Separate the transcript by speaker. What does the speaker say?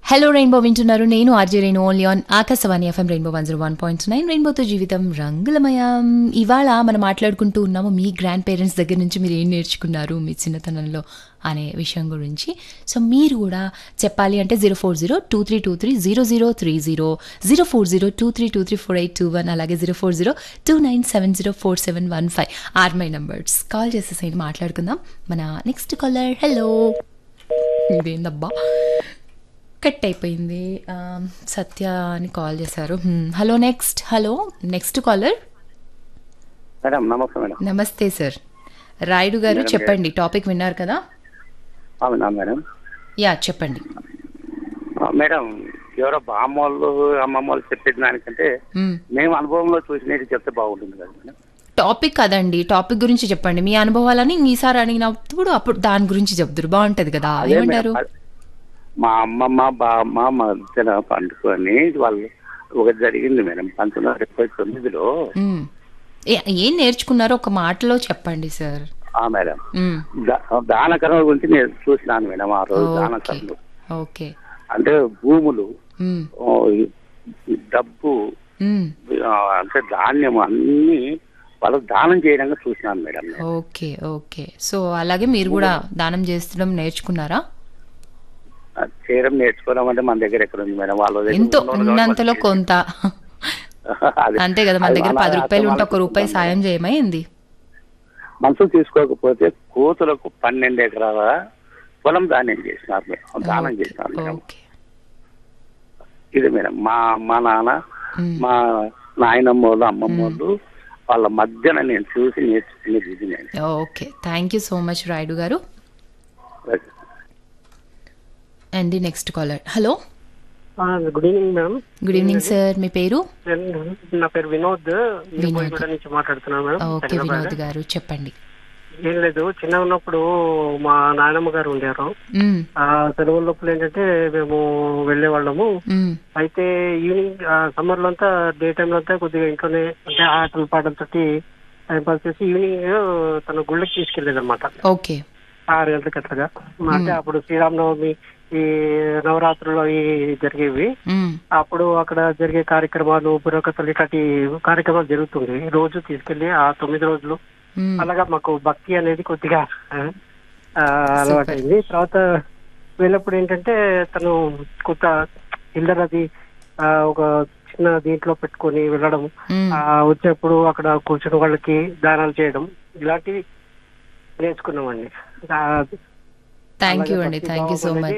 Speaker 1: Hello rainbow వింటున్నారు నేను RJ Renu only on Akashvani FM rainbow one zero one point nine రెయిన్బోతో జీవితం రంగులమయం ఇవాళ మనం మాట్లాడుకుంటూ ఉన్నాము మీ గ్రాండ్ పేరెంట్స్ దగ్గర నుంచి మీరు ఏం నేర్చుకున్నారు మీ చిన్నతనంలో అనే విషయం గురించి సో మీరు కూడా చెప్పాలి అంటే zero four zero two three two three zero zero three zero zero four zero two three two three four eight two one అలాగే zero four zero two nine seven zero four seven one five are my numbers call చేసేసైనా మాట్లాడుకుందాం మన next caller hello ఇదేందబ్బా cut అయిపోయింది ఆ, సత్య అని call చేశారు హ్మ్. Hello next hello next caller
Speaker 2: madam నమస్తే మేడం
Speaker 1: నమస్తే సార్ రాయుడు గారు
Speaker 2: మేడం,
Speaker 1: చెప్పండి టాపిక్ విన్నారు కదా
Speaker 2: అవునా మేడం
Speaker 1: యా చెప్పండి
Speaker 2: ఆ, మేడం ఎవరో బామ్మ వాళ్ళు అమ్మమ్మ వాళ్ళు చెప్పేది దానికంటే
Speaker 1: మ్మ్.
Speaker 2: మేము అనుభవంలో చూసినట్టు చెప్తే బాగుంటుంది కదా మేడం
Speaker 1: టాపిక్ కదండి టాపిక్ గురించి చెప్పండి మీ అనుభవాలని ఈసారి అడిగినప్పుడు అప్పుడు దాని గురించి చెప్తారు బాగుంటది కదా
Speaker 2: అదే
Speaker 1: ఏమంటారు
Speaker 2: మేడం, అ- మా అమ్మమ్మ బామ్మ మధ్యన పండుకొని వాళ్ళు ఒక జరిగింది మేడం పంతొమ్మిది వందల డెబ్బై తొమ్మిదిలో
Speaker 1: మ్మ్. ఏ- ఏం నేర్చుకున్నారో ఒక మాటలో చెప్పండి సార్
Speaker 2: ఆ మేడం
Speaker 1: మ్మ్.
Speaker 2: దా- దాన కర్మ గురించి నేను చూసినాను మేడం ఆ రోజు దాన
Speaker 1: ఓకే
Speaker 2: కర్మలు
Speaker 1: ఓకే
Speaker 2: అంటే భూములు
Speaker 1: మ్మ్.
Speaker 2: ఓ, ఈ డబ్బు
Speaker 1: మ్మ్.
Speaker 2: ఆ, అంటే ధాన్యం అన్ని వాళ్ళకు దానం చేయడంగా చూసినాను మేడం నేను.
Speaker 1: ఓకే ఓకే సో అలాగే మీరు కూడా దానం చేస్తడం నేర్చుకున్నారా
Speaker 2: అది చేయడం నేర్చుకోవడం అంటే మన దగ్గర ఎక్కడ ఉంది మేడం వాళ్ళ దగ్గర
Speaker 1: ఎంతో
Speaker 2: ఉన్నోళ్ళు కాబట్టి
Speaker 1: ఉన్నంతలో
Speaker 2: వాళ్ళు
Speaker 1: కొంత
Speaker 2: అది-
Speaker 1: అంతే కదా మన
Speaker 2: అది
Speaker 1: దగ్గర
Speaker 2: మన
Speaker 1: పది రూపాయలు ఉంటే ఒక
Speaker 2: వాళ్ళకి
Speaker 1: రూపాయి
Speaker 2: ఉంటుంది.
Speaker 1: సాయం చేయమైంది
Speaker 2: మనసు తీసుకోకపోతే కోతులకు పన్నెండు ఎకరాల పొలం దానం చేసినారు మేడం దానం చేసినారు మేడం
Speaker 1: ఓకే
Speaker 2: ఇది మేడం మా మా నాన్న
Speaker 1: మ్మ్.
Speaker 2: మా నాయనమ్మ వాళ్ళు అమ్మమ్మ వాళ్ళు వాళ్ళ మధ్యన నేను చూసి నేర్చుకునేది ఇది నేను
Speaker 1: okay thank you so much Rayudu గారు and next caller hello
Speaker 3: good evening madam
Speaker 1: good evening sir మీ పేరు
Speaker 3: నేను- నా పేరు వినోద్ నేను
Speaker 1: వినోద్.
Speaker 3: బోయగూడ నుంచి మాట్లాడుతున్నాను మేడం
Speaker 1: ఓకే
Speaker 3: హైదరాబాద్.
Speaker 1: వినోద్ గారు చెప్పండి
Speaker 3: ఏం లేదు చిన్న ఉన్నప్పుడు మా నాయనమ్మ గారు ఉండేవారు
Speaker 1: మ్మ్.
Speaker 3: ఆ సెలవుల లోపల ఏంటంటే మేము వెళ్ళే వాళ్ళము
Speaker 1: మ్మ్.
Speaker 3: అయితే ఈవినింగ్ సమ్మర్ లో అంతా డే టైమ్ లో అంతా కొద్దిగా ఇంట్లోనే అంటే ఆటలు పాటలతోటి టైం పాస్ చేసి ఈవినింగ్ తన గుళ్ళకి తీసుకెళ్లేది అనమాట
Speaker 1: ఓకే
Speaker 3: ఆరు గంటలకు అట్లాగా అంటే అప్పుడు శ్రీరామనవమి ఈ నవరాత్రుల్లో ఈ జరిగేవి
Speaker 1: మ్మ్.
Speaker 3: అప్పుడు అక్కడ జరిగే కార్యక్రమాలు బుర్రకథలు ఇట్లాంటి కార్యక్రమాలు జరుగుతుంది రోజు తీసుకెళ్లి ఆ తొమ్మిది రోజులు
Speaker 1: మ్మ్.
Speaker 3: అలాగా మాకు భక్తి అనేది కొద్దిగా ఆ, అలవాటైంది తర్వాత వెళ్ళినప్పుడు ఏంటంటే తను కొత్త ఇల్లర్ అది ఆ, ఒక చిన్న దీంట్లో పెట్టుకొని వెళ్ళడం
Speaker 1: మ్మ్.
Speaker 3: ఆ, వచ్చేప్పుడు అక్కడ కూర్చుని వాళ్ళకి దానాలు చేయడం ఇలాంటివి నేర్చుకున్నామండి ఆ,
Speaker 1: థ్యాంక్ యూ
Speaker 3: అలాగే
Speaker 1: అండి
Speaker 3: భక్తి
Speaker 1: థ్యాంక్ యూ సో
Speaker 3: భావం
Speaker 1: మచ్